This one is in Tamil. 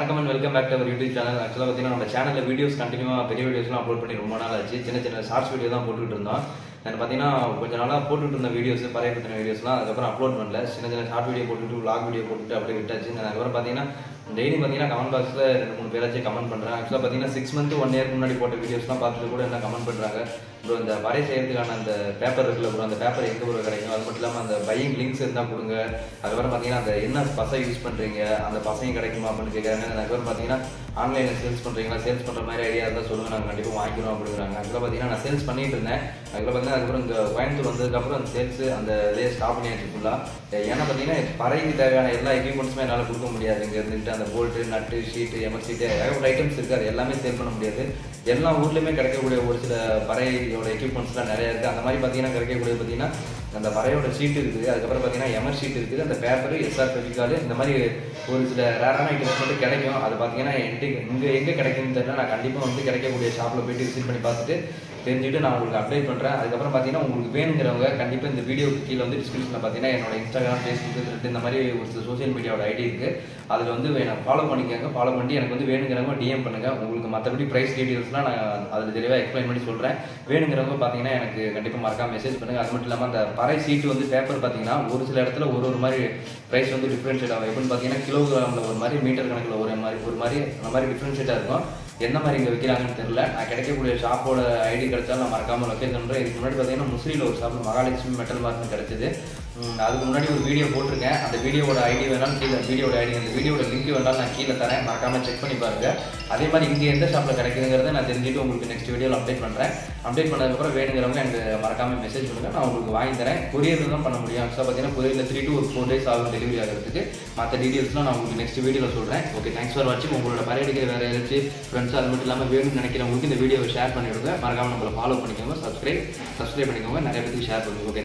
வணக்கம் and welcome back to our YouTube channel ஆக்சுவலாக பார்த்தீங்கன்னா நம்ம சேனலில் வீடியோஸ் கண்டினியூவாக பெரிய வீடியோஸ்லாம் அப்லோட் பண்ணி ரொம்ப நாள் ஆச்சு சின்ன சின்ன ஷார்ட்ஸ் வீடியோ தான் போட்டுட்டு இருந்தோம் நான் பார்த்தீங்கன்னா கொஞ்சம் நாளாக போட்டுட்டு இருந்த வீடியோஸ் பழைய பற்றின வீடியோஸ்லாம் அதுக்கப்புறம் அப்லோட் பண்ணல சின்ன சின்ன ஷார்ட் வீடியோ போட்டுட்டு vlog வீடியோ போட்டுட்டு அப்படியே விட்டாச்சு நான் அதுக்கப்புறம் பார்த்தீங்கன்னா டெய்லி பார்த்தீங்கன்னா கமெண்ட் பாக்ஸில் ரெண்டு மூணு பேராச்சும் கமெண்ட் பண்ணுறேன் ஆக்சுவலாக பார்த்தீங்கன்னா சிக்ஸ் மந்த் ஒன் இயர்க்கு முன்னாடி போட்ட வீடியோஸ்லாம் பார்த்துட்டு கூட என்ன கமெண்ட் பண்ணுறாங்க ப்ரோ இந்த வரை செய்யறதுக்கான அந்த பேப்பர் இருக்குல்ல ப்ரோ அந்த பேப்பர் எங்கே ப்ரோ கிடைக்கும் அது மட்டும் இல்லாமல் அந்த பையிங் லிங்க்ஸ் இருந்தால் கொடுங்க அதுக்கப்புறம் பார்த்தீங்கன்னா அந்த என்ன பசை யூஸ் பண்ணுறீங்க அந்த பசையும் கிடைக்குமா அப்படின்னு கேட்குறாங்க அதுக்கப்புறம் பார்த்தீங்கன்னா ஆன்லைனில் சேல்ஸ் பண்ணுறீங்களா சேல்ஸ் பண்ணுற மாதிரி ஐடியா இருந்தால் சொல்லுங்கள் நாங்கள் கண்டிப்பாக வாங்கிக்கிறோம் அப்படிங்கிறாங்க அதுக்கப்புறம் பார்த்தீங்கன்னா நான் சேல்ஸ் பண்ணிட்டு இருந்தேன் அதுக்கப்புறம் பார்த்தீங்கன்னா அதுக்கப்புறம் இங்கே கோயம்புத்தூர் வந்ததுக்கப்புறம் அந்த சேல்ஸ் அந்த இதே ஸ்டாப் பண்ணியாச்சு ஃபுல்லாக ஏன்னா பார்த்தீங்கன்னா பறைக்கு தேவையான எல்லா எக்யூப்மெண்ட்ஸுமே என்னால் கொடுக்க முடியாது இங்கே இருந்துட்டு அந்த போல்ட்டு நட்டு ஷீட்டு எமர் ஷீட்டு ஏகப்பட்ட ஐட்டம்ஸ் இருக்குது அது எல்லாமே சேல் பண்ண முடியாது எல்லா ஊர்லேயுமே கிடைக்கக்கூடிய ஒரு சில பறையோட எக்யூப்மெண்ட்ஸ்லாம் நிறைய இருக்குது அந்த மாதிரி பார்த்தீங்கன்னா கிடைக்கக்கூடிய பார்த்தீங்கன்னா அந்த பறையோட ஷீட் இருக்குது அதுக்கப்புறம் பார்த்தீங்கன்னா எமர் ஷீட் இருக்குது அந்த பேப்பர் எஸ்ஆர் ஃபெவிகால் இந்த மாதிரி ஒரு சில ரேரான ஐட்டம்ஸ் மட்டும் கிடைக்கும் அது பார்த்தீங்கன்னா என்கிட்ட இங்கே எங்கே கிடைக்குன்னு தெரியல நான் கண்டிப்பாக வந்து கிடைக்கக்கூடிய ஷாப்பில் போயிட்டு விசிட் பண்ணி பார்த்துட்டு தெரிஞ்சுட்டு நான் உங்களுக்கு அப்டேட் பண்ணுறேன் அதுக்கப்புறம் பார்த்தீங்கன்னா உங்களுக்கு வேணுங்கிறவங்க கண்டிப்பாக இந்த வீடியோக்கு கீழே வந்து டிஸ்கிரிப்ஷனில் பார்த்தீங்கன்னா என்னோட இன்ஸ்டாகிராம் ஃபேஸ்புக் த்ரெட் இந்த மாதிரி ஒரு சில சோஷியல் மீடியாவோட ஐடி இருக்குது அதில் வந்து வேணும் ஃபாலோ பண்ணிக்கோங்க ஃபாலோ பண்ணி எனக்கு வந்து வேணுங்கிறவங்க டிஎம் பண்ணுங்கள் உங்களுக்கு மற்றபடி ப்ரைஸ் டீட்டெயில்ஸ்லாம் நான் அதில் தெளிவாக எக்ஸ்பிளைன் பண்ணி சொல்கிறேன் வேணுங்கிறவங்க பார்த்தீங்கன்னா எனக்கு கண்டிப்பாக மறக்காம மெசேஜ் பண்ணுங்கள் அது மட்டும் இல்லாமல் அந்த பறை சீட்டு வந்து பேப்பர் பார்த்தீங்கன்னா ஒரு சில இடத்துல ஒரு ஒரு மாதிரி ப்ரைஸ் வந்து டிஃப்ரென்ஷியேட் ஆகும் எப்படின்னு பார்த்தீங்கன்னா கிலோகிராமில் ஒரு மாதிரி மீட்டர் கணக்கில் ஒரு மாதிரி ஒரு மாதிரி அந்த மாதிரி டிஃப்ரென்ஷியேட்டாக இருக்கும் என்ன மாதிரி இங்கே விற்கிறாங்கன்னு தெரியல நான் கிடைக்கக்கூடிய ஷாப்போட ஐடி கிடைச்சாலும் நான் மறக்காம லொக்கேஷன் பண்ணுறேன் இதுக்கு முன்னாடி பார்த்தீங்கன்னா முஸ்லீமில் ஒரு ஷாப்பில் மகாலட்சுமி மெட்டல் மார்க்னு கிடைச்சது உம், அதுக்கு முன்னாடி ஒரு வீடியோ போட்டிருக்கேன் அந்த வீடியோட ஐடி வேணாலும் கீழே வீடியோட ஐடி அந்த வீடியோட லிங்க் வேணாலும் நான் கீழே தரேன் மறக்காம செக் பண்ணி பாருங்க அதே மாதிரி இங்கே எந்த ஷாப்பில் கிடைக்குதுங்கிறத நான் தெரிஞ்சுட்டு உங்களுக்கு நெக்ஸ்ட் வீடியோவில் அப்டேட் பண்ணுறேன் அப்டேட் பண்ணதுக்கப்புறம் வேணுங்கிறவங்க எனக்கு மறக்காம மெசேஜ் பண்ணுங்க நான் உங்களுக்கு வாங்கி தரேன் கொரியர் தான் பண்ண முடியும் ஆக்சுவலாக பார்த்தீங்கன்னா கொரியரில் த்ரீ டு ஒரு ஃபோர் டேஸ் ஆகும் டெலிவரி ஆகிறதுக்கு மற்ற டீட்டெயில்ஸ்லாம் நான் உங்களுக்கு நெக்ஸ்ட் வீடியோவில் சொல்கிறேன் ஓகே தேங்க்ஸ் ஃபார் வாட்சிங் உங்களோட பரையடிக்கிற வேறு ஏதாச்சும் ஃப்ரெண்ட்ஸ் அது மட்டும் இல்லாமல் வேணும்னு நினைக்கிறவங்களுக்கு இந்த வீடியோவை ஷேர் பண்ணிவிடுங்க மறக்காம நம்மளை ஃபாலோ பண்ணிக்கோங்க சப்ஸ்கிரைப் சப்ஸ்கிரைப் பண்ணிக்கோங்க நிறைய பேருக்கு ஷேர் பண்ணுங்க ஓகே